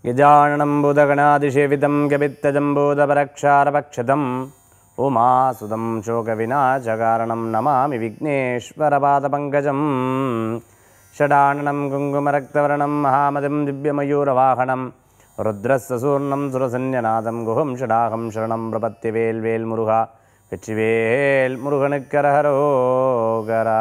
गजाननं बुधगणादिसेवितं गवित्तजम्बूधपरक्षारपक्षतम् उमासुतं शोकविनाशकारणं नमामि विघ्नेश्वरपादपङ्कजं षडाननं कुङ्कुमरक्तवर्णं महामतिं दिव्यमयूरवाहनं रुद्रस्य सूर्णं सुरसन्यनादं गुहं षडाहं शरणं प्रपत्य வேல் முருகா வெற்றிவேல் முருகனுக்கரகரோகரா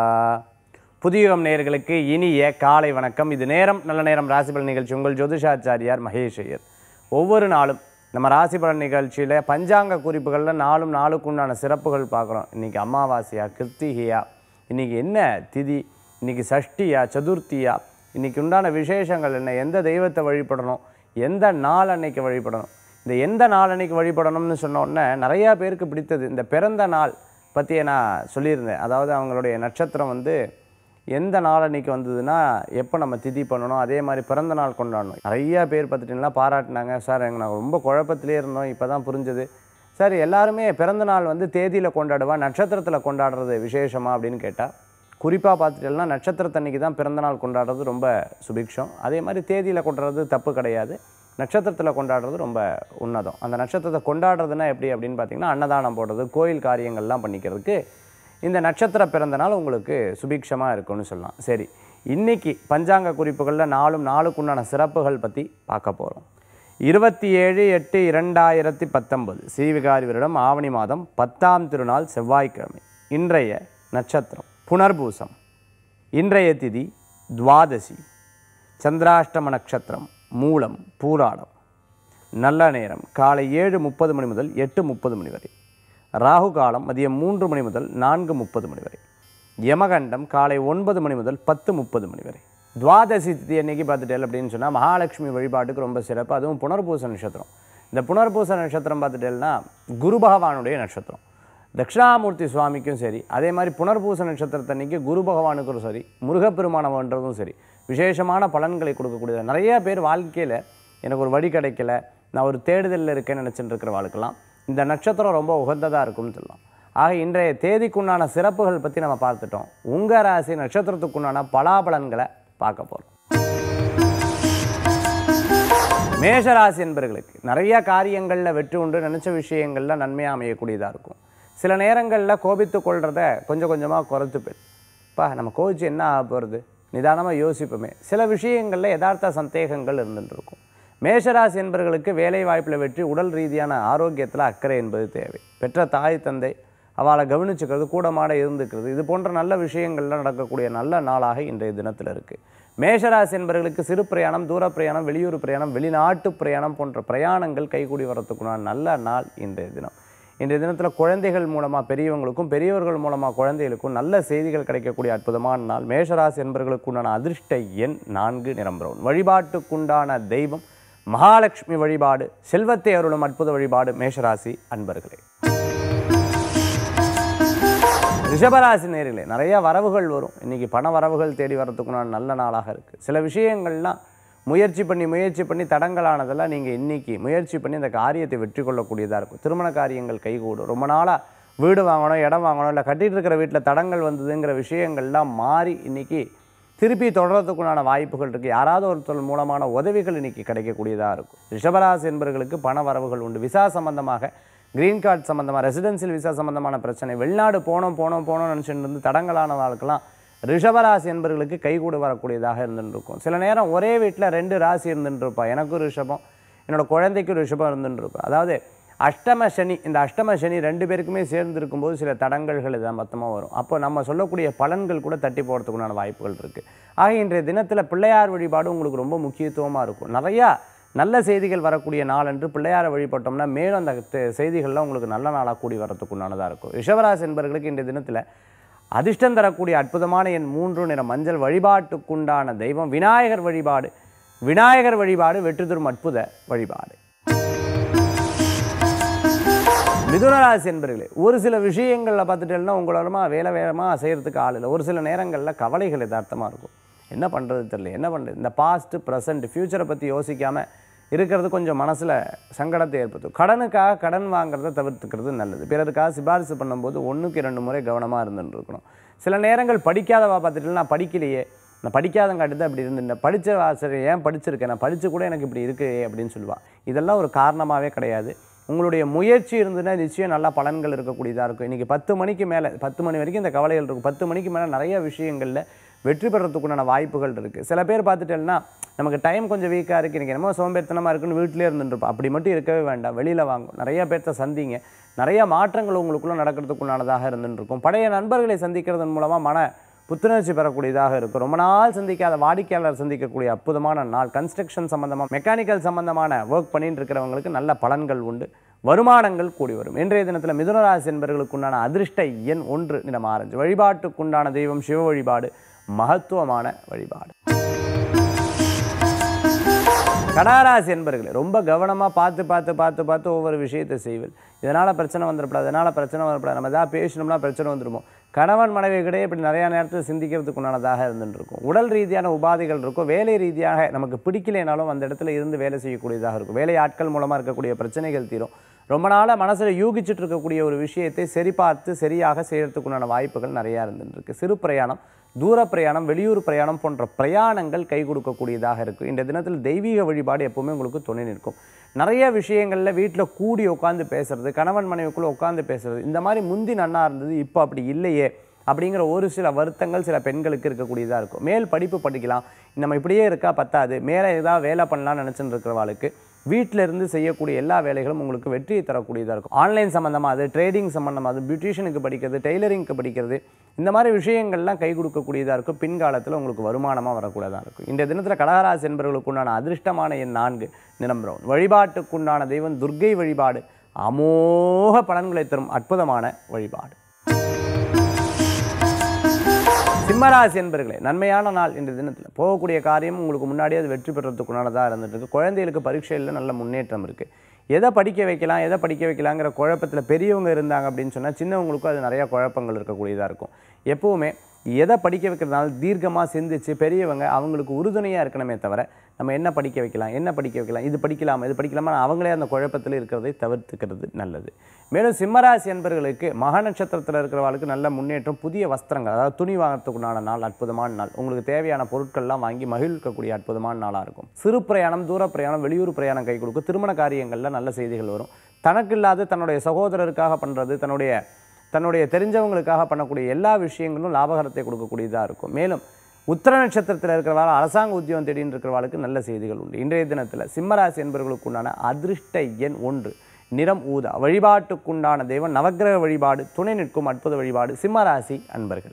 புதியுகம் நேயர்களுக்கு இனிய காலை வணக்கம் இது நேரம் நல்ல நேரம் ராசிபலன் நிகழ்ச்சி உங்கள் ஜோதிஷாச்சாரியார் மகேஷ் ஐயர் ஒவ்வொரு நாளும் நம்ம ராசிபலன் நிகழ்ச்சியில் பஞ்சாங்க குறிப்புகளில் நாளும் நாளுக்கு உண்டான சிறப்புகள் பார்க்குறோம் இன்றைக்கி அமாவாசையா கிருத்திகையா இன்றைக்கி என்ன திதி இன்றைக்கி சஷ்டியா சதுர்த்தியா இன்றைக்கி உண்டான விசேஷங்கள் என்ன எந்த தெய்வத்தை வழிபடணும் எந்த நாள் அன்னைக்கு வழிபடணும் இந்த எந்த நாள் அன்னைக்கு வழிபடணும்னு சொன்ன உடனே நிறையா பேருக்கு பிடித்தது இந்த பிறந்த நாள் பற்றி நான் சொல்லியிருந்தேன் அதாவது அவங்களுடைய நட்சத்திரம் வந்து எந்த நாள் அன்னைக்கு வந்ததுன்னா எப்போ நம்ம திதி பண்ணணும் அதே மாதிரி பிறந்த நாள் கொண்டாடணும் நிறைய பேர் பார்த்துட்டிங்கன்னா பாராட்டினாங்க சார் எங்க நாங்கள் ரொம்ப குழப்பத்திலே இருந்தோம் இப்போ தான் புரிஞ்சது சார் எல்லாருமே பிறந்த நாள் வந்து தேதியில் கொண்டாடுவா நட்சத்திரத்தில் கொண்டாடுறது விசேஷமா அப்படின்னு கேட்டால் குறிப்பாக பார்த்துட்டோம்னா நட்சத்திரத்தன்னைக்கு தான் பிறந்த நாள் கொண்டாடுறது ரொம்ப சுபிக்ஷம் அதே மாதிரி தேதியில் கொண்டாடுறது தப்பு கிடையாது நட்சத்திரத்தில் கொண்டாடுறது ரொம்ப உன்னதம் அந்த நட்சத்திரத்தை கொண்டாடுறதுனா எப்படி அப்படின்னு பார்த்தீங்கன்னா அன்னதானம் போடுறது கோயில் காரியங்கள்லாம் பண்ணிக்கிறதுக்கு இந்த நட்சத்திர பிறந்த நாள் உங்களுக்கு சுபிக்ஷமாக இருக்கும்னு சொல்லலாம் சரி இன்னைக்கு பஞ்சாங்க குறிப்புகளில் நாளும் நாளுக்குண்டான சிறப்புகள் பற்றி பார்க்க போகிறோம் இருபத்தி ஏழு எட்டு இரண்டாயிரத்தி பத்தொன்பது ஸ்ரீவிகாரி வருடம் ஆவணி மாதம் பத்தாம் திருநாள் செவ்வாய்க்கிழமை இன்றைய நட்சத்திரம் புனர்பூசம் இன்றைய திதி துவாதசி சந்திராஷ்டம நட்சத்திரம் மூலம் பூராடம் நல்ல நேரம் காலை ஏழு முப்பது மணி முதல் எட்டு முப்பது மணி வரை ராகு காலம் மதியம் மூன்று மணி முதல் நான்கு முப்பது மணி வரை யமகண்டம் காலை ஒன்பது மணி முதல் பத்து முப்பது மணி வரை துவாதசி திதி அன்னைக்கு பார்த்துட்டேன் அப்படின்னு சொன்னால் மகாலட்சுமி வழிபாட்டுக்கு ரொம்ப சிறப்பு அதுவும் புனர்பூச நட்சத்திரம் இந்த புனர்பூச நட்சத்திரம் பார்த்துட்டேன்னா குரு பகவானுடைய நட்சத்திரம் தட்சிணாமூர்த்தி சுவாமிக்கும் சரி அதே மாதிரி புனர்பூச நட்சத்திரத்தன்னைக்கு குரு பகவானுக்கும் சரி முருகப்பெருமானவன்றதும் சரி விசேஷமான பலன்களை கொடுக்கக்கூடியது நிறைய பேர் வாழ்க்கையில் எனக்கு ஒரு வழி கிடைக்கல நான் ஒரு தேடுதலில் இருக்கேன்னு நினச்சிட்டு இருக்கிற வாழ்க்கெல்லாம் இந்த நட்சத்திரம் ரொம்ப உகந்ததாக இருக்கும்னு சொல்லலாம் ஆக இன்றைய தேதிக்குண்டான சிறப்புகள் பற்றி நம்ம பார்த்துட்டோம் உங்கள் ராசி நட்சத்திரத்துக்குண்டான பலாபலன்களை பார்க்க போகிறோம் மேஷராசி என்பர்களுக்கு நிறைய காரியங்களில் வெற்றி உண்டு நினச்ச விஷயங்களில் நன்மையாக அமையக்கூடியதாக இருக்கும் சில நேரங்களில் கோபித்து கொள்றத கொஞ்சம் கொஞ்சமாக குறைத்து போயிடும் பா நம்ம கோவிச்சு என்ன ஆக போகிறது நிதானமாக யோசிப்போமே சில விஷயங்களில் யதார்த்த சந்தேகங்கள் இருந்துட்டு இருக்கும் மேஷராசி என்பவர்களுக்கு வேலை வாய்ப்பில் வெற்றி உடல் ரீதியான ஆரோக்கியத்தில் அக்கறை என்பது தேவை பெற்ற தாய் தந்தை அவளை கவனிச்சுக்கிறது கூடமாட இருந்துக்கிறது இது போன்ற நல்ல விஷயங்கள்லாம் நடக்கக்கூடிய நல்ல நாளாக இன்றைய தினத்தில் இருக்குது மேஷராசி என்பவர்களுக்கு சிறு பிரயாணம் தூர பிரயாணம் வெளியூர் பிரயாணம் வெளிநாட்டு பிரயாணம் போன்ற பிரயாணங்கள் கைகூடி வரத்துக்குண்டான நல்ல நாள் இன்றைய தினம் இன்றைய தினத்தில் குழந்தைகள் மூலமாக பெரியவங்களுக்கும் பெரியவர்கள் மூலமாக குழந்தைகளுக்கும் நல்ல செய்திகள் கிடைக்கக்கூடிய அற்புதமான நாள் மேஷராசி என்பவர்களுக்குண்டான அதிர்ஷ்ட எண் நான்கு நிறம் பிரவுன் வழிபாட்டுக்குண்டான தெய்வம் மகாலட்சுமி வழிபாடு செல்வத்தை அருளும் அற்புத வழிபாடு மேஷராசி அன்பர்களே ரிஷபராசி நேரிலே நிறைய வரவுகள் வரும் இன்னைக்கு பண வரவுகள் தேடி வரத்துக்குண்டான நல்ல நாளாக இருக்குது சில விஷயங்கள்லாம் முயற்சி பண்ணி முயற்சி பண்ணி தடங்கலானதெல்லாம் நீங்கள் இன்னைக்கு முயற்சி பண்ணி அந்த காரியத்தை வெற்றி கொள்ளக்கூடியதாக இருக்கும் திருமண காரியங்கள் கைகூடும் ரொம்ப நாளாக வீடு வாங்கணும் இடம் வாங்கணும் இல்லை கட்டிட்டு இருக்கிற வீட்டில் தடங்கள் வந்ததுங்கிற விஷயங்கள்லாம் மாறி இன்னைக்கு திருப்பி தொடர்றதுக்குண்டான வாய்ப்புகள் இருக்குது யாராவது ஒருத்தர் மூலமான உதவிகள் இன்னைக்கு கிடைக்கக்கூடியதாக இருக்கும் ரிஷபராசி என்பவர்களுக்கு பண வரவுகள் உண்டு விசா சம்பந்தமாக கிரீன் கார்டு சம்மந்தமாக ரெசிடென்சியல் விசா சம்மந்தமான பிரச்சனை வெளிநாடு போனோம் போனோம் போனோம்னு நினச்சிட்டு இருந்து தடங்கலானவர்களுக்கெல்லாம் ரிஷபராசி என்பவர்களுக்கு கைகூட வரக்கூடியதாக இருந்துட்டு இருக்கும் சில நேரம் ஒரே வீட்டில் ரெண்டு ராசி இருந்துட்டு இருப்பா எனக்கும் ரிஷபம் என்னோட குழந்தைக்கும் ரிஷபம் இருந்துட்டு இருக்கும் அதாவது அஷ்டம சனி இந்த அஷ்டம சனி ரெண்டு பேருக்குமே சேர்ந்து இருக்கும்போது சில தடங்கல்கள் இதாக மொத்தமாக வரும் அப்போ நம்ம சொல்லக்கூடிய பலன்கள் கூட தட்டி போகிறதுக்குண்டான வாய்ப்புகள் இருக்குது ஆக இன்றைய தினத்தில் பிள்ளையார் வழிபாடு உங்களுக்கு ரொம்ப முக்கியத்துவமாக இருக்கும் நிறையா நல்ல செய்திகள் வரக்கூடிய நாள் என்று பிள்ளையாரை வழிபட்டோம்னா மேலும் அந்த தெ- செய்திகள்லாம் உங்களுக்கு நல்ல நாளாக கூடி வரத்துக்குண்டானதாக இருக்கும் ரிஷவராசி என்பவர்களுக்கு இன்றைய தினத்தில் அதிர்ஷ்டம் தரக்கூடிய அற்புதமான என் மூன்று நிற மஞ்சள் வழிபாட்டுக்குண்டான தெய்வம் விநாயகர் வழிபாடு விநாயகர் வழிபாடு வெற்றி தரும் அற்புத வழிபாடு மிதுனராசி என்பர்களே ஒரு சில விஷயங்களில் பார்த்துட்டேன்னா உங்களாலுமா வேலை வேகமாக செய்கிறதுக்கு ஆள் இல்லை ஒரு சில நேரங்களில் கவலைகள் யதார்த்தமாக இருக்கும் என்ன பண்ணுறது தெரியல என்ன பண்ணுறது இந்த பாஸ்ட் ப்ரெசன்ட் ஃப்யூச்சரை பற்றி யோசிக்காமல் இருக்கிறது கொஞ்சம் மனசில் சங்கடத்தை ஏற்படுத்தும் கடனுக்காக கடன் வாங்குறதை தவிர்த்துக்கிறது நல்லது பிறருக்காக சிபாரிசு பண்ணும்போது ஒன்றுக்கு இரண்டு முறை கவனமாக இருந்துட்டு இருக்கணும் சில நேரங்கள் படிக்காதவா பார்த்துட்டு நான் படிக்கலையே நான் படிக்காதங்காட்டி தான் இப்படி இருந்தேன் படித்த ஆசிரியர் ஏன் படிச்சிருக்கேன் நான் படித்து கூட எனக்கு இப்படி இருக்கு அப்படின்னு சொல்லுவாள் இதெல்லாம் ஒரு காரணமாகவே கிடையாது உங்களுடைய முயற்சி இருந்ததுன்னா நிச்சயம் நல்ல பலன்கள் இருக்கக்கூடியதாக இருக்கும் இன்றைக்கி பத்து மணிக்கு மேலே பத்து மணி வரைக்கும் இந்த கவலைகள் இருக்கும் பத்து மணிக்கு மேலே நிறைய விஷயங்களில் வெற்றி பெறத்துக்குண்டான வாய்ப்புகள் இருக்குது சில பேர் பார்த்துட்டேன்னா நமக்கு டைம் கொஞ்சம் வீக்காக இருக்குது இன்றைக்கி என்னமோ சோம்பேறித்தனமாக இருக்குன்னு வீட்டிலே இருந்துருப்போம் அப்படி மட்டும் இருக்கவே வேண்டாம் வெளியில் வாங்கும் நிறைய பேர்த்த சந்திங்க நிறைய மாற்றங்கள் உங்களுக்குள்ளே நடக்கிறதுக்குண்டானதாக இருந்துட்டு இருக்கும் பழைய நண்பர்களை சந்திக்கிறதன் மூலமாக மன புத்துணர்ச்சி பெறக்கூடியதாக இருக்கும் ரொம்ப நாள் சந்திக்காத வாடிக்கையாளர் சந்திக்கக்கூடிய அற்புதமான நாள் கன்ஸ்ட்ரக்ஷன் சம்பந்தமாக மெக்கானிக்கல் சம்பந்தமான ஒர்க் பண்ணிட்டு இருக்கிறவங்களுக்கு நல்ல பலன்கள் உண்டு வருமானங்கள் கூடி வரும் இன்றைய தினத்தில் மிதுனராசி என்பவர்களுக்குண்டான அதிர்ஷ்ட எண் ஒன்று நிறம் ஆரஞ்சு வழிபாட்டுக்குண்டான தெய்வம் சிவ வழிபாடு மகத்துவமான வழிபாடு கடகராசி என்பர்களே ரொம்ப கவனமாக பார்த்து பார்த்து பார்த்து பார்த்து ஒவ்வொரு விஷயத்தை செய்வீர்கள் இதனால் பிரச்சனை வந்துடக்கூடாது இதனால் பிரச்சனை வரக்கூடாது நம்ம எதாவது பேசணும்னா பிரச்சனை வந்துருமோ கணவன் மனைவி கிடையே இப்படி நிறையா நேரத்தில் சிந்திக்கிறதுக்கு உண்டானதாக இருந்துட்டு இருக்கும் உடல் ரீதியான உபாதைகள் இருக்கும் வேலை ரீதியாக நமக்கு பிடிக்கலைனாலும் அந்த இடத்துல இருந்து வேலை செய்யக்கூடியதாக இருக்கும் வேலை ஆட்கள் மூலமாக இருக்கக்கூடிய பிரச்சனைகள் தீரும் ரொம்ப நாளாக மனசில் யூகிச்சுட்டு இருக்கக்கூடிய ஒரு விஷயத்தை சரி பார்த்து சரியாக செய்கிறதுக்குண்டான வாய்ப்புகள் நிறையா இருந்துட்டு இருக்கு சிறு பிரயாணம் தூர பிரயாணம் வெளியூர் பிரயாணம் போன்ற பிரயாணங்கள் கை கொடுக்கக்கூடியதாக இருக்கும் இந்த தினத்தில் தெய்வீக வழிபாடு எப்பவுமே உங்களுக்கு துணை நிற்கும் நிறைய விஷயங்களில் வீட்டில் கூடி உட்காந்து பேசுறது கணவன் மனைவிக்குள்ளே உட்காந்து பேசுறது இந்த மாதிரி முந்தி நன்னா இருந்தது இப்போ அப்படி இல்லையே அப்படிங்கிற ஒரு சில வருத்தங்கள் சில பெண்களுக்கு இருக்கக்கூடியதாக இருக்கும் மேல் படிப்பு படிக்கலாம் நம்ம இப்படியே இருக்கா பத்தாது மேலே ஏதாவது வேலை பண்ணலாம்னு நினச்சிட்டு இருக்கிறவாளுக்கு வீட்டில் இருந்து செய்யக்கூடிய எல்லா வேலைகளும் உங்களுக்கு வெற்றியை தரக்கூடியதாக இருக்கும் ஆன்லைன் சம்மந்தமாக அது ட்ரேடிங் சம்மந்தமாக அது பியூட்டிஷியனுக்கு படிக்கிறது டெய்லரிங்க்கு படிக்கிறது இந்த மாதிரி விஷயங்கள்லாம் கை கொடுக்கக்கூடியதாக இருக்கும் பின்காலத்தில் உங்களுக்கு வருமானமாக வரக்கூடியதாக இருக்கும் இந்த தினத்தில் கடகராசி என்பவர்களுக்கு உண்டான அதிர்ஷ்டமான எண் நான்கு நிறம் பிரவுன் வழிபாட்டுக்குண்டான தெய்வம் துர்க்கை வழிபாடு அமோக பலன்களை தரும் அற்புதமான வழிபாடு சிம்மராசி என்பர்களே நன்மையான நாள் இன்றைய தினத்தில் போகக்கூடிய காரியம் உங்களுக்கு முன்னாடியே அது வெற்றி பெறத்துக்குண்டானதாக இருந்துட்டு இருக்கு குழந்தைகளுக்கு பரீட்சையில் நல்ல முன்னேற்றம் இருக்குது எதை படிக்க வைக்கலாம் எதை படிக்க வைக்கலாங்கிற குழப்பத்தில் பெரியவங்க இருந்தாங்க அப்படின்னு சொன்னால் சின்னவங்களுக்கும் அது நிறையா குழப்பங்கள் இருக்கக்கூடியதாக இருக்கும் எப்போவுமே எதை படிக்க வைக்கிறதுனால தீர்க்கமாக சிந்திச்சு பெரியவங்க அவங்களுக்கு உறுதுணையாக இருக்கணுமே தவிர நம்ம என்ன படிக்க வைக்கலாம் என்ன படிக்க வைக்கலாம் இது படிக்கலாமா இது படிக்கலாமா அவங்களே அந்த குழப்பத்தில் இருக்கிறதை தவிர்த்துக்கிறது நல்லது மேலும் சிம்மராசி என்பர்களுக்கு மக நட்சத்திரத்தில் இருக்கிறவர்களுக்கு நல்ல முன்னேற்றம் புதிய வஸ்திரங்கள் அதாவது துணி வாங்குறதுக்குண்டான நாள் அற்புதமான நாள் உங்களுக்கு தேவையான பொருட்கள்லாம் வாங்கி மகிழ்விக்கக்கூடிய அற்புதமான நாளாக இருக்கும் சிறு பிரயாணம் தூர பிரயாணம் வெளியூர் பிரயாணம் கை கொடுக்கும் திருமண காரியங்களில் நல்ல செய்திகள் வரும் தனக்கு இல்லாத தன்னுடைய சகோதரருக்காக பண்ணுறது தன்னுடைய தன்னுடைய தெரிஞ்சவங்களுக்காக பண்ணக்கூடிய எல்லா விஷயங்களும் லாபகரத்தை கொடுக்கக்கூடியதாக இருக்கும் மேலும் உத்தர நட்சத்திரத்தில் இருக்கிறவாள் அரசாங்க உத்தியோகம் தேடின்னு இருக்கிறவாளுக்கு நல்ல செய்திகள் உண்டு இன்றைய தினத்தில் சிம்மராசி என்பவர்களுக்கு உண்டான அதிர்ஷ்ட எண் ஒன்று நிறம் ஊதா வழிபாட்டுக்குண்டான தெய்வம் நவக்கிரக வழிபாடு துணை நிற்கும் அற்புத வழிபாடு சிம்மராசி அன்பர்களே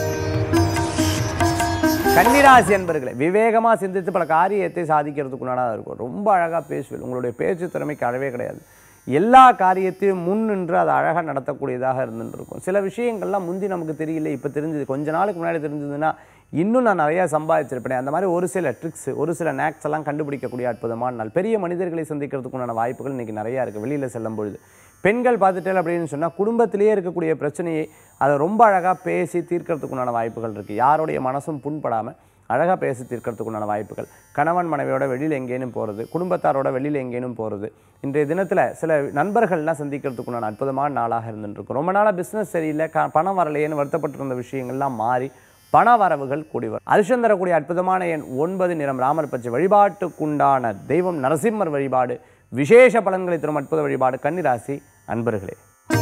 கன்னிராசி அன்பர்களே விவேகமாக சிந்தித்து பல காரியத்தை சாதிக்கிறதுக்குண்டானதாக இருக்கும் ரொம்ப அழகாக பேசுவேன் உங்களுடைய பேச்சு திறமைக்கு அளவே கிடையாது எல்லா காரியத்தையும் முன் நின்று அதை அழகாக நடத்தக்கூடியதாக இருந்துட்டு இருக்கும் சில விஷயங்கள்லாம் முந்தி நமக்கு தெரியல இப்போ தெரிஞ்சது கொஞ்ச நாளுக்கு முன்னாடி தெரிஞ்சதுன்னா இன்னும் நான் நிறையா சம்பாதிச்சிருப்பேன் அந்த மாதிரி ஒரு சில ட்ரிக்ஸ் ஒரு சில நேக்ஸ் எல்லாம் கண்டுபிடிக்கக்கூடிய அற்புதமான நாள் பெரிய மனிதர்களை சந்திக்கிறதுக்குண்டான வாய்ப்புகள் இன்றைக்கி நிறையா இருக்குது வெளியில் செல்லும் பொழுது பெண்கள் பார்த்துட்டேன் அப்படின்னு சொன்னால் குடும்பத்திலேயே இருக்கக்கூடிய பிரச்சனையை அதை ரொம்ப அழகாக பேசி தீர்க்கறதுக்குண்டான வாய்ப்புகள் இருக்குது யாருடைய மனசும் புண்படாமல் அழகாக பேசி தீர்க்கறதுக்குண்டான வாய்ப்புகள் கணவன் மனைவியோட வெளியில் எங்கேனும் போகிறது குடும்பத்தாரோட வெளியில் எங்கேனும் போகிறது இன்றைய தினத்தில் சில நண்பர்கள்லாம் சந்திக்கிறதுக்குண்டான அற்புதமான நாளாக இருந்துருக்கும் ரொம்ப நாளாக பிஸ்னஸ் சரியில்லை க பணம் வரலையேன்னு வருத்தப்பட்டிருந்த விஷயங்கள்லாம் மாறி பண வரவுகள் கூடி வரும் அதிர்ஷ்டம் தரக்கூடிய அற்புதமான எண் ஒன்பது நிறம் ராமர் பச்சை வழிபாட்டுக்குண்டான தெய்வம் நரசிம்மர் வழிபாடு விசேஷ பலன்களை தரும் அற்புத வழிபாடு கன்னிராசி அன்பர்களே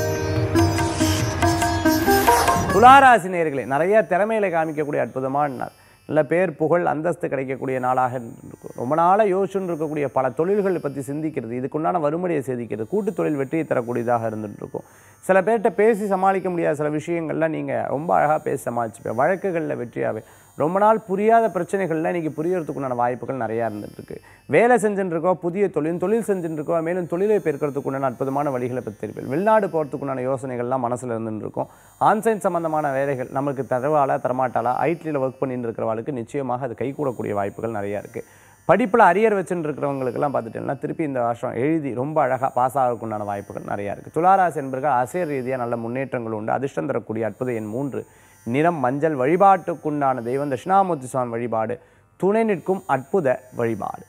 துளாராசி நேயர்களே நிறைய திறமையில காமிக்கக்கூடிய அற்புதமான நாள் நல்ல பேர் புகழ் அந்தஸ்து கிடைக்கக்கூடிய நாளாக இருக்கும் ரொம்ப நாளாக யோசிச்சுன்னு இருக்கக்கூடிய பல தொழில்களை பற்றி சிந்திக்கிறது இதுக்குண்டான வறுமுறையை சிந்திக்கிறது கூட்டு தொழில் வெற்றியை தரக்கூடியதாக இருந்துட்டு இருக்கும் சில பேர்கிட்ட பேசி சமாளிக்க முடியாத சில விஷயங்கள்லாம் நீங்கள் ரொம்ப அழகாக பேசி சமாளிச்சுப்பேன் வழக்குகளில் வெற்றியாகவே ரொம்ப நாள் புரியாத பிரச்சனைகள்லாம் இன்றைக்கி புரியறதுக்குண்டான வாய்ப்புகள் நிறையா இருந்துட்டு இருக்கு வேலை செஞ்சுட்டு இருக்கோம் புதிய தொழில் தொழில் செஞ்சுட்டு இருக்கோம் மேலும் தொழிலை பெருக்கிறதுக்குண்டான அற்புதமான வழிகளை பற்றி தெரிவிப்பேன் வெளிநாடு போகிறதுக்குண்டான யோசனைகள்லாம் மனசில் இருந்துட்டு இருக்கும் ஆன்சைன் சம்பந்தமான வேலைகள் நமக்கு தரவாளா தரமாட்டாளா ஐடியில் ஒர்க் பண்ணிட்டு இருக்கிறவளுக்கு நிச்சயமாக அது கைகூடக்கூடிய வாய்ப்புகள் நிறையா இருக்குது படிப்பில் அரியர் வச்சுட்டு இருக்கிறவங்களுக்கெல்லாம் பார்த்துட்டீங்கன்னா திருப்பி இந்த வருஷம் எழுதி ரொம்ப அழகாக பாஸ் ஆகக்குண்டான வாய்ப்புகள் நிறையா இருக்குது துளாராசி என்பர்கள் ஆசிரியர் ரீதியாக நல்ல முன்னேற்றங்கள் உண்டு அதிர்ஷ்டம் தரக்கூடிய அற்புத எண் மூன்று நிறம் மஞ்சள் வழிபாட்டுக்குண்டான தெய்வம் தட்சிணாமூர்த்தி சுவாமி வழிபாடு துணை நிற்கும் அற்புத வழிபாடு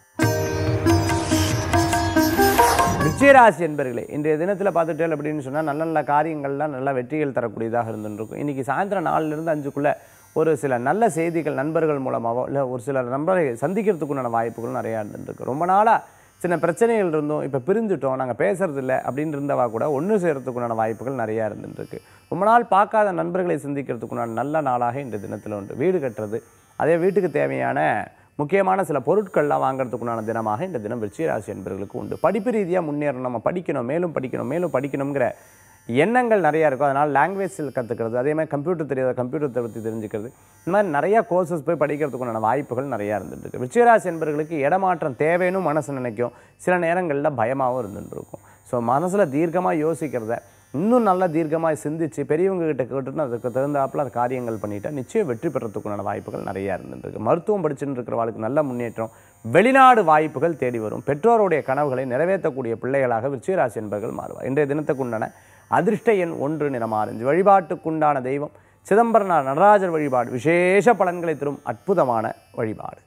விஜயராசி என்பர்களே இன்றைய தினத்தில் பார்த்துட்டேன் அப்படின்னு சொன்னால் நல்ல நல்ல காரியங்கள்லாம் நல்ல வெற்றிகள் தரக்கூடியதாக இருந்துருக்கும் இன்றைக்கி சாயந்தரம் நாலுலேருந்து அஞ்சுக்குள்ளே ஒரு சில நல்ல செய்திகள் நண்பர்கள் மூலமாகவோ இல்லை ஒரு சில நண்பரை சந்திக்கிறதுக்குண்டான வாய்ப்புகள் நிறையா இருந்துருக்கு ரொம்ப நாளாக சின்ன பிரச்சனைகள் இருந்தோம் இப்போ பிரிஞ்சுட்டோம் நாங்கள் பேசுறது இல்லை அப்படின்னு இருந்தவா கூட ஒன்று சேர்கிறதுக்குண்டான வாய்ப்புகள் நிறையா இருந்துருக்கு ரொம்ப நாள் பார்க்காத நண்பர்களை சந்திக்கிறதுக்குண்டான நல்ல நாளாக இந்த தினத்தில் உண்டு வீடு கட்டுறது அதே வீட்டுக்கு தேவையான முக்கியமான சில பொருட்கள்லாம் வாங்குறதுக்குண்டான தினமாக இந்த தினம் விருச்சிக ராசி என்பவர்களுக்கு உண்டு படிப்பு ரீதியாக முன்னேறணும் நம்ம படிக்கணும் மேலும் படிக்கணும் மேலும் படிக்கணுங்கிற எண்ணங்கள் நிறையா இருக்கும் அதனால் லாங்குவேஜில் கற்றுக்கிறது அதே மாதிரி கம்ப்யூட்டர் தெரியாத கம்ப்யூட்டர் பற்றி தெரிஞ்சுக்கிறது இந்த மாதிரி நிறையா கோர்சஸ் போய் படிக்கிறதுக்குண்டான வாய்ப்புகள் நிறையா இருந்துருக்கு விருச்சிகராசி என்பவர்களுக்கு இடமாற்றம் தேவைன்னு மனசு நினைக்கும் சில நேரங்களில் பயமாகவும் இருந்துட்டு இருக்கும் ஸோ மனசில் தீர்க்கமாக யோசிக்கிறத இன்னும் நல்லா தீர்க்கமாக சிந்திச்சு பெரியவங்க கிட்ட கேட்டுட்டு அதுக்கு தகுந்தாப்புல அந்த காரியங்கள் பண்ணிட்டா நிச்சயம் வெற்றி பெறத்துக்குண்டான வாய்ப்புகள் நிறையா இருந்துருக்கு மருத்துவம் படிச்சுட்டு இருக்கிறவங்களுக்கு நல்ல முன்னேற்றம் வெளிநாடு வாய்ப்புகள் தேடி வரும் பெற்றோருடைய கனவுகளை நிறைவேற்றக்கூடிய பிள்ளைகளாக விருச்சிகராசி என்பவர்கள் மாறுவார் இன்றைய தினத்துக்குண்டான அதிர்ஷ்ட எண் ஒன்று நிறம் ஆரஞ்சு வழிபாட்டுக்குண்டான தெய்வம் சிதம்பரனார் நடராஜர் வழிபாடு விசேஷ பலன்களை தரும் அற்புதமான வழிபாடு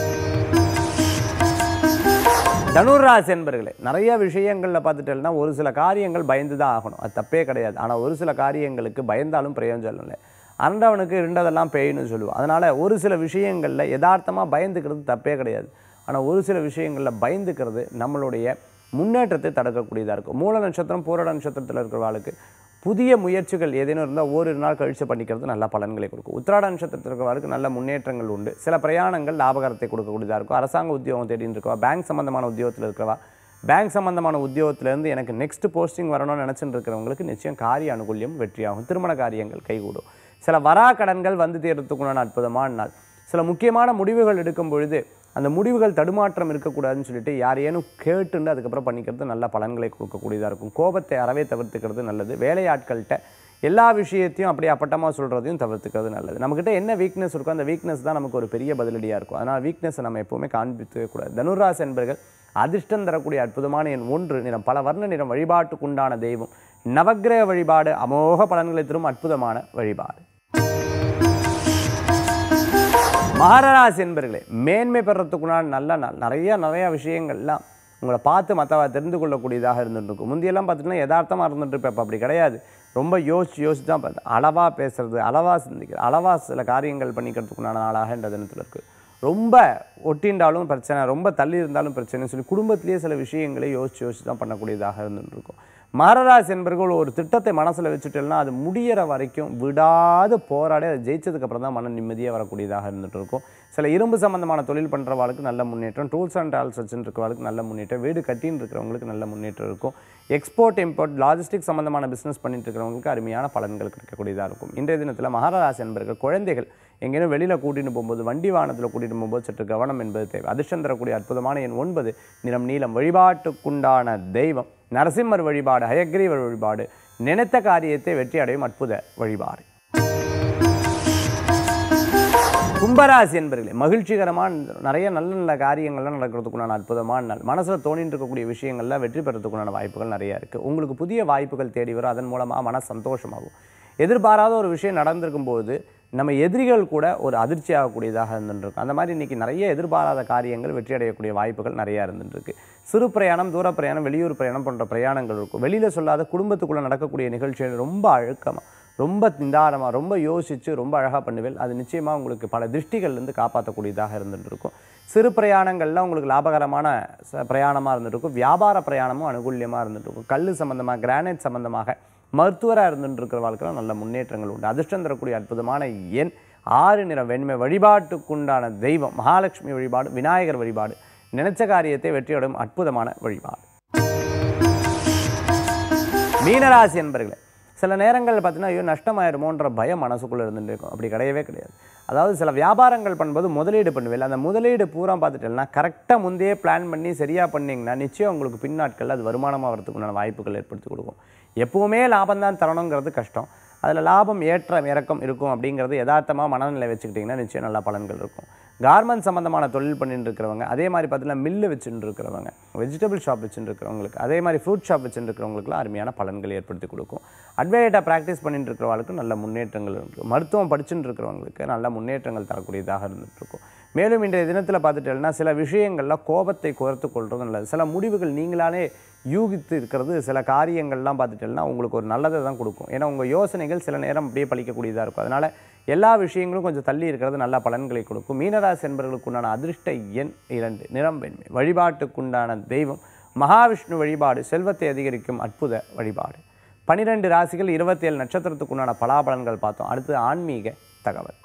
தனுராசி என்பர்களே நிறைய விஷயங்களில் பார்த்துட்டேன்னா ஒரு சில காரியங்கள் பயந்து தான் ஆகணும் அது தப்பே கிடையாது ஆனால் ஒரு சில காரியங்களுக்கு பயந்தாலும் பிரயோஜனம் இல்லை அரண்டவனுக்கு இருண்டதெல்லாம் பேய்னு சொல்லுவோம் அதனால் ஒரு சில விஷயங்களில் யதார்த்தமாக பயந்துக்கிறது தப்பே கிடையாது ஆனால் ஒரு சில விஷயங்களில் பயந்துக்கிறது நம்மளுடைய முன்னேற்றத்தை தடுக்கக்கூடியதாக இருக்கும் மூல நட்சத்திரம் பூரட நட்சத்திரத்தில் இருக்கிறவாளுக்கு புதிய முயற்சிகள் ஏதேனும் இருந்தால் ஓரிரு நாள் கழிச்சு பண்ணிக்கிறது நல்ல பலன்களை கொடுக்கும் உத்திராட நட்சத்திரத்தில் இருக்கிறவருக்கு நல்ல முன்னேற்றங்கள் உண்டு சில பிரயாணங்கள் லாபகரத்தை கொடுக்கக்கூடியதாக இருக்கும் அரசாங்க உத்தியோகம் தேடின்னு இருக்கவா பேங்க் சம்பந்தமான உத்தியோகத்தில் இருக்கிறவா பேங்க் சம்பந்தமான உத்தியோகத்திலேருந்து எனக்கு நெக்ஸ்ட் போஸ்டிங் வரணும்னு நினச்சிட்டு இருக்கிறவங்களுக்கு நிச்சயம் காரிய அனுகூல்யம் வெற்றியாகும் திருமண காரியங்கள் கைகூடும் சில வரா கடன்கள் வந்து தேர்றதுக்குண்டான அற்புதமான நாள் சில முக்கியமான முடிவுகள் எடுக்கும் பொழுது அந்த முடிவுகள் தடுமாற்றம் இருக்கக்கூடாதுன்னு சொல்லிட்டு யாரையேனும் கேட்டுண்டு அதுக்கப்புறம் பண்ணிக்கிறது நல்ல பலன்களை கொடுக்கக்கூடியதாக இருக்கும் கோபத்தை அறவே தவிர்த்துக்கிறது நல்லது வேலையாட்கள்கிட்ட எல்லா விஷயத்தையும் அப்படியே அப்பட்டமாக சொல்கிறதையும் தவிர்த்துக்கிறது நல்லது நம்மக்கிட்ட என்ன வீக்னஸ் இருக்கோ அந்த வீக்னஸ் தான் நமக்கு ஒரு பெரிய பதிலடியாக இருக்கும் அதனால் வீக்னஸை நம்ம எப்போவுமே காண்பிக்கவே கூடாது தனுராசி என்பர்கள் அதிர்ஷ்டம் தரக்கூடிய அற்புதமான எண் ஒன்று நிறம் பல வர்ண நிறம் வழிபாட்டுக்குண்டான தெய்வம் நவக்கிரக வழிபாடு அமோக பலன்களை தரும் அற்புதமான வழிபாடு மகராசி என்பர்களே மேன்மை பெறத்துக்குண்டான நல்ல நாள் நிறைய நிறைய விஷயங்கள்லாம் உங்களை பார்த்து மற்றவ தெரிந்து கொள்ளக்கூடியதாக இருந்துட்டு இருக்கும் முந்தியெல்லாம் பார்த்திங்கன்னா யதார்த்தமாக இருந்துட்டு இருப்பேன் இப்போ அப்படி கிடையாது ரொம்ப யோசிச்சு யோசிச்சு தான் பார்த்து அளவாக பேசுறது அளவாக சிந்திக்கிறது அளவாக சில காரியங்கள் பண்ணிக்கிறதுக்குண்டான நாளாக இந்த தினத்தில் இருக்குது ரொம்ப ஒட்டிண்டாலும் பிரச்சனை ரொம்ப தள்ளி இருந்தாலும் பிரச்சனைன்னு சொல்லி குடும்பத்திலேயே சில விஷயங்களை யோசிச்சு யோசிச்சு தான் பண்ணக்கூடியதாக இருந்துட்டு இருக்கும் மகராசி என்பர்கள் ஒரு திட்டத்தை மனசில் வச்சுட்டேன்னா அது முடியிற வரைக்கும் விடாது போராடி அதை ஜெயிச்சதுக்கு அப்புறம் தான் மன நிம்மதியாக வரக்கூடியதாக இருந்துட்டு இருக்கும் சில இரும்பு சம்பந்தமான தொழில் பண்ணுறவாளுக்கு நல்ல முன்னேற்றம் டூல்ஸ் அண்ட் டால்ஸ் வச்சுட்டு இருக்கிறவங்களுக்கு நல்ல முன்னேற்றம் வீடு கட்டின்னு இருக்கிறவங்களுக்கு நல்ல முன்னேற்றம் இருக்கும் எக்ஸ்போர்ட் இம்போர்ட் லாஜிஸ்டிக் சம்பந்தமான பிஸ்னஸ் பண்ணிட்டு இருக்கிறவங்களுக்கு அருமையான பலன்கள் கிடைக்கக்கூடியதாக இருக்கும் இன்றைய தினத்தில் மகராசி என்பர்கள் குழந்தைகள் எங்கேயும் வெளியில் கூட்டிட்டு போகும்போது வண்டி வாகனத்தில் கூட்டிட்டு போகும்போது சற்று கவனம் என்பது தேவை அதிர்ஷ்டம் தரக்கூடிய அற்புதமான எண் ஒன்பது நிறம் நீளம் வழிபாட்டுக்குண்டான தெய்வம் நரசிம்மர் வழிபாடு ஹயக்ரீவர் வழிபாடு நினைத்த காரியத்தை வெற்றி அடையும் அற்புத வழிபாடு கும்பராசி என்பர்களே மகிழ்ச்சிகரமான நிறைய நல்ல நல்ல காரியங்கள்லாம் நடக்கிறதுக்குண்டான அற்புதமான நாள் மனசில் தோணிட்டு இருக்கக்கூடிய விஷயங்கள்லாம் வெற்றி பெறத்துக்குண்டான வாய்ப்புகள் நிறைய இருக்குது உங்களுக்கு புதிய வாய்ப்புகள் தேடி வரும் அதன் மூலமாக மன சந்தோஷமாகும் எதிர்பாராத ஒரு விஷயம் நடந்திருக்கும் போது நம்ம எதிரிகள் கூட ஒரு அதிர்ச்சி ஆகக்கூடியதாக இருந்துருக்கு அந்த மாதிரி இன்றைக்கி நிறைய எதிர்பாராத காரியங்கள் வெற்றி அடையக்கூடிய வாய்ப்புகள் நிறையா இருந்துருக்கு சிறு பிரயாணம் தூர பிரயாணம் வெளியூர் பிரயாணம் போன்ற பிரயாணங்கள் இருக்கும் வெளியில் சொல்லாத குடும்பத்துக்குள்ளே நடக்கக்கூடிய நிகழ்ச்சிகள் ரொம்ப அழுக்கமாக ரொம்ப நிதானமாக ரொம்ப யோசித்து ரொம்ப அழகாக பண்ணுவேன் அது நிச்சயமாக உங்களுக்கு பல திருஷ்டிகள்லேருந்து காப்பாற்றக்கூடியதாக இருந்துட்டு இருக்கும் சிறு பிரயாணங்கள்லாம் உங்களுக்கு லாபகரமான ச- பிரயாணமாக இருந்துட்டு இருக்கும் வியாபார பிரயாணமும் அனுகூல்யமாக இருந்துட்டு இருக்கும் கல் சம்மந்தமாக கிரானைட் சம்மந்தமாக மருத்துவராக இருந்துட்டு இருக்கிற வாழ்க்கையில் நல்ல முன்னேற்றங்கள் உண்டு அதிர்ஷ்டம் தரக்கூடிய அற்புதமான எண் ஆறு நிற வெண்மை வழிபாட்டுக்குண்டான தெய்வம் மகாலட்சுமி வழிபாடு விநாயகர் வழிபாடு நினைச்ச காரியத்தை வெற்றியடும் அற்புதமான வழிபாடு மீனராசி என்பர்களே சில நேரங்கள் பார்த்தீங்கன்னா ஐயோ நஷ்டமாயிருமோன்ற பயம் மனசுக்குள்ளே இருந்துட்டு இருக்கும் அப்படி கிடையவே கிடையாது அதாவது சில வியாபாரங்கள் பண்ணும்போது முதலீடு பண்ணுவேன் அந்த முதலீடு பூரா பார்த்துட்டேன்னா கரெக்டாக முந்தையே பிளான் பண்ணி சரியாக பண்ணீங்கன்னா நிச்சயம் உங்களுக்கு பின்னாட்கள் அது வருமானமாக வரதுக்குண்டான வாய்ப்புகள் ஏற்படுத்தி கொடுக்கும் எப்பவுமே லாபம் தான் தரணுங்கிறது கஷ்டம் அதில் லாபம் ஏற்றம் இறக்கம் இருக்கும் அப்படிங்கிறது யதார்த்தமாக மனநிலை வச்சுக்கிட்டிங்கன்னா நிச்சயம் நல்ல பலன்கள் இருக்கும் கார்மெண்ட் சம்மந்தமான தொழில் பண்ணிட்டு இருக்கிறவங்க அதே மாதிரி பார்த்தீங்கன்னா மில்லு வச்சுட்டு இருக்கிறவங்க வெஜிடபிள் ஷாப் வச்சுட்டு இருக்கிறவங்களுக்கு அதே மாதிரி ஃப்ரூட் ஷாப் வச்சுட்டு இருக்கிறவங்களுக்குலாம் அருமையான பலன்கள் ஏற்படுத்தி கொடுக்கும் அட்வைட்டாக ப்ராக்டிஸ் பண்ணிட்டு இருக்கிறவங்களுக்கு நல்ல முன்னேற்றங்கள் இருக்கும் மருத்துவம் படிச்சுட்டு இருக்கிறவங்களுக்கு நல்ல முன்னேற்றங்கள் தரக்கூடியதாக இருந்துட்டு இருக்கும் மேலும் இன்றைய தினத்தில் பார்த்துட்டேன்னா சில விஷயங்களில் கோபத்தை குறைத்து கொள்வது நல்லது சில முடிவுகள் நீங்களாலே யூகித்து இருக்கிறது சில காரியங்கள்லாம் பார்த்துட்டேன்னா உங்களுக்கு ஒரு நல்லதை தான் கொடுக்கும் ஏன்னா உங்கள் யோசனைகள் சில நேரம் அப்படியே பலிக்கக்கூடியதாக இருக்கும் அதனால் எல்லா விஷயங்களும் கொஞ்சம் தள்ளி இருக்கிறது நல்ல பலன்களை கொடுக்கும் மீனராசி என்பவர்களுக்கு உண்டான அதிர்ஷ்ட எண் இரண்டு நிறம் வெண்மை வழிபாட்டுக்குண்டான தெய்வம் மகாவிஷ்ணு வழிபாடு செல்வத்தை அதிகரிக்கும் அற்புத வழிபாடு பனிரெண்டு ராசிகள் இருபத்தேழு நட்சத்திரத்துக்குண்டான பலாபலன்கள் பார்த்தோம் அடுத்து ஆன்மீக தகவல்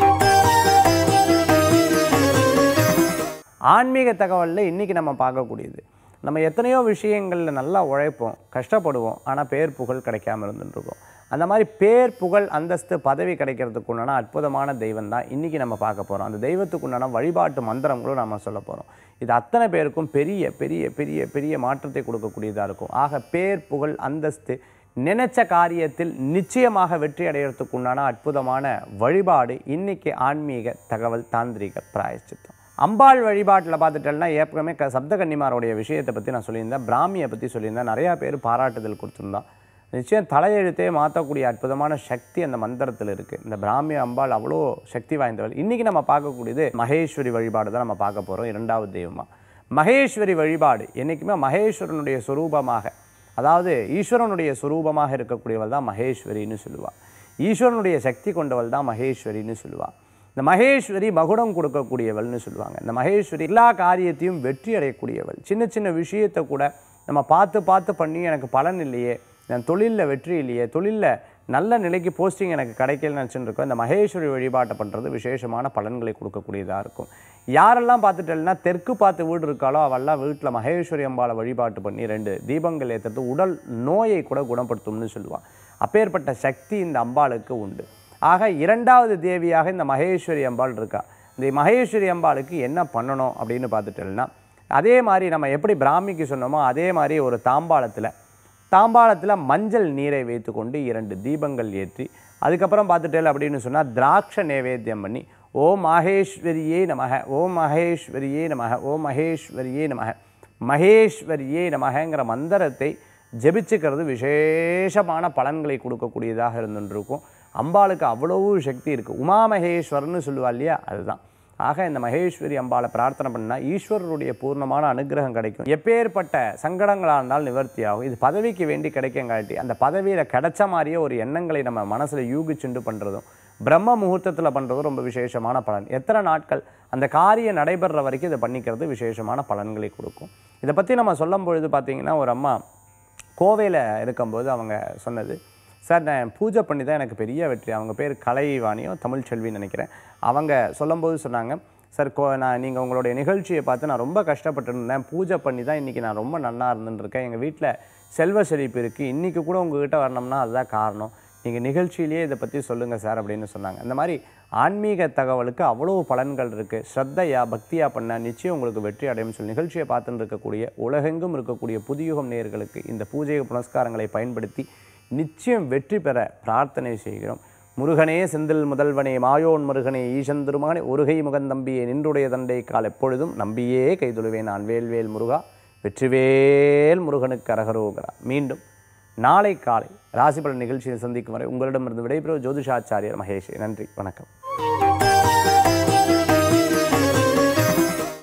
ஆன்மீக தகவலில் இன்றைக்கி நம்ம பார்க்கக்கூடியது நம்ம எத்தனையோ விஷயங்களில் நல்லா உழைப்போம் கஷ்டப்படுவோம் ஆனால் பேர் புகழ் கிடைக்காம இருந்துருக்கோம் அந்த மாதிரி பேர் புகழ் அந்தஸ்து பதவி கிடைக்கிறதுக்கு உண்டான அற்புதமான தெய்வம் தான் இன்றைக்கி நம்ம பார்க்க போகிறோம் அந்த தெய்வத்துக்கு உண்டான வழிபாட்டு மந்திரங்களும் நம்ம சொல்ல போகிறோம் இது அத்தனை பேருக்கும் பெரிய பெரிய பெரிய பெரிய மாற்றத்தை கொடுக்கக்கூடியதாக இருக்கும் ஆக பேர் புகழ் அந்தஸ்து நினைச்ச காரியத்தில் நிச்சயமாக வெற்றி அடையிறதுக்கு உண்டான அற்புதமான வழிபாடு இன்னைக்கு ஆன்மீக தகவல் தாந்திரிக பிராயச்சித்தம் அம்பாள் வழிபாட்டில் பார்த்துட்டேன்னா ஏற்கனவே க சப்தகன்னிமாரோடைய விஷயத்தை பற்றி நான் சொல்லியிருந்தேன் பிராமியை பற்றி சொல்லியிருந்தேன் நிறையா பேர் பாராட்டுதல் கொடுத்துருந்தான் நிச்சயம் தலையெழுத்தே மாற்றக்கூடிய அற்புதமான சக்தி அந்த மந்திரத்தில் இருக்குது இந்த பிராமிய அம்பாள் அவ்வளோ சக்தி வாய்ந்தவள் இன்றைக்கி நம்ம பார்க்கக்கூடியது மகேஸ்வரி வழிபாடு தான் நம்ம பார்க்க போகிறோம் இரண்டாவது தெய்வமாக மகேஸ்வரி வழிபாடு என்றைக்குமே மகேஸ்வரனுடைய சுரூபமாக அதாவது ஈஸ்வரனுடைய சுரூபமாக இருக்கக்கூடியவள் தான் மகேஸ்வரின்னு சொல்லுவாள் ஈஸ்வரனுடைய சக்தி கொண்டவள் தான் மகேஸ்வரின்னு சொல்லுவாள் இந்த மகேஸ்வரி மகுடம் கொடுக்கக்கூடியவள்னு சொல்லுவாங்க இந்த மகேஸ்வரி எல்லா காரியத்தையும் வெற்றி அடையக்கூடியவள் சின்ன சின்ன விஷயத்தை கூட நம்ம பார்த்து பார்த்து பண்ணி எனக்கு பலன் இல்லையே என் தொழிலில் வெற்றி இல்லையே தொழிலில் நல்ல நிலைக்கு போஸ்டிங் எனக்கு கிடைக்கலன்னு நினச்சிட்டு இருக்கோம் இந்த மகேஸ்வரி வழிபாட்டை பண்ணுறது விசேஷமான பலன்களை கொடுக்கக்கூடியதாக இருக்கும் யாரெல்லாம் பார்த்துட்டேன்னா தெற்கு பார்த்து வீடு இருக்காளோ அவெல்லாம் வீட்டில் மகேஸ்வரி அம்பாளை வழிபாட்டு பண்ணி ரெண்டு தீபங்கள் ஏற்றுறது உடல் நோயை கூட குணப்படுத்தும்னு சொல்லுவாள் அப்பேற்பட்ட சக்தி இந்த அம்பாளுக்கு உண்டு ஆக இரண்டாவது தேவியாக இந்த மகேஸ்வரி அம்பாள் இருக்கா இந்த மகேஸ்வரி அம்பாளுக்கு என்ன பண்ணணும் அப்படின்னு பார்த்துட்டோம்னா அதே மாதிரி நம்ம எப்படி பிராமிக்கு சொன்னோமோ அதே மாதிரி ஒரு தாம்பாளத்தில் தாம்பாளத்தில் மஞ்சள் நீரை வைத்துக்கொண்டு இரண்டு தீபங்கள் ஏற்றி அதுக்கப்புறம் பார்த்துட்டேல் அப்படின்னு சொன்னால் திராட்சை நைவேத்தியம் பண்ணி ஓம் மகேஸ்வரியே நமக ஓம் மகேஸ்வரியே நமக ஓம் மகேஸ்வரியே நமக மகேஸ்வரியே நமகங்கிற மந்திரத்தை ஜெபிச்சுக்கிறது விசேஷமான பலன்களை கொடுக்கக்கூடியதாக இருந்துருக்கும் அம்பாளுக்கு அவ்வளவு சக்தி இருக்குது உமாமகேஸ்வரர்னு சொல்லுவா இல்லையா அதுதான் ஆக இந்த மகேஸ்வரி அம்பாளை பிரார்த்தனை பண்ணால் ஈஸ்வரருடைய பூர்ணமான அனுகிரகம் கிடைக்கும் எப்பேற்பட்ட சங்கடங்களாக இருந்தாலும் நிவர்த்தி ஆகும் இது பதவிக்கு வேண்டி கிடைக்கங்காட்டி அந்த பதவியில் கிடைச்ச மாதிரியே ஒரு எண்ணங்களை நம்ம மனசில் யூகிச்சுண்டு பண்ணுறதும் பிரம்ம முகூர்த்தத்தில் பண்ணுறதும் ரொம்ப விசேஷமான பலன் எத்தனை நாட்கள் அந்த காரியம் நடைபெற வரைக்கும் இதை பண்ணிக்கிறது விசேஷமான பலன்களை கொடுக்கும் இதை பற்றி நம்ம சொல்லும் பொழுது பார்த்திங்கன்னா ஒரு அம்மா கோவையில் இருக்கும்போது அவங்க சொன்னது சார் நான் பூஜை பண்ணி தான் எனக்கு பெரிய வெற்றி அவங்க பேர் கலைவாணியோ தமிழ் செல்வின்னு நினைக்கிறேன் அவங்க சொல்லும்போது சொன்னாங்க சார் கோ நான் நீங்கள் உங்களுடைய நிகழ்ச்சியை பார்த்து நான் ரொம்ப கஷ்டப்பட்டு இருந்தேன் பூஜை பண்ணி தான் இன்றைக்கி நான் ரொம்ப நல்லா இருந்துருக்கேன் எங்கள் வீட்டில் செல்வ செழிப்பு இருக்குது இன்றைக்கி கூட உங்ககிட்ட வரணும்னா அதுதான் காரணம் நீங்கள் நிகழ்ச்சியிலேயே இதை பற்றி சொல்லுங்கள் சார் அப்படின்னு சொன்னாங்க இந்த மாதிரி ஆன்மீக தகவலுக்கு அவ்வளோ பலன்கள் இருக்குது ஸ்ரத்தையா பக்தியா பண்ண நிச்சயம் உங்களுக்கு வெற்றி அடையும் சொல்லி நிகழ்ச்சியை பார்த்துட்டு இருக்கக்கூடிய உலகெங்கும் இருக்கக்கூடிய புதியுகம் நேயர்களுக்கு இந்த பூஜை புனஸ்காரங்களை பயன்படுத்தி நிச்சயம் வெற்றி பெற பிரார்த்தனை செய்கிறோம் முருகனே செந்தில் முதல்வனே மாயோன் முருகனே ஈசன் திருமகனே ஒருகை முகந்தம்பியே நின்றுடைய தண்டை கால் எப்பொழுதும் நம்பியே கைதொழுவேன் நான் வேல்வேல் முருகா வெற்றிவேல் முருகனுக்கு அரகரோகரா மீண்டும் நாளை காலை ராசிபலன் நிகழ்ச்சியை சந்திக்கும் வரை உங்களிடமிருந்து விடைபெறும் ஜோதிஷாச்சாரியர் மகேஷ் நன்றி வணக்கம்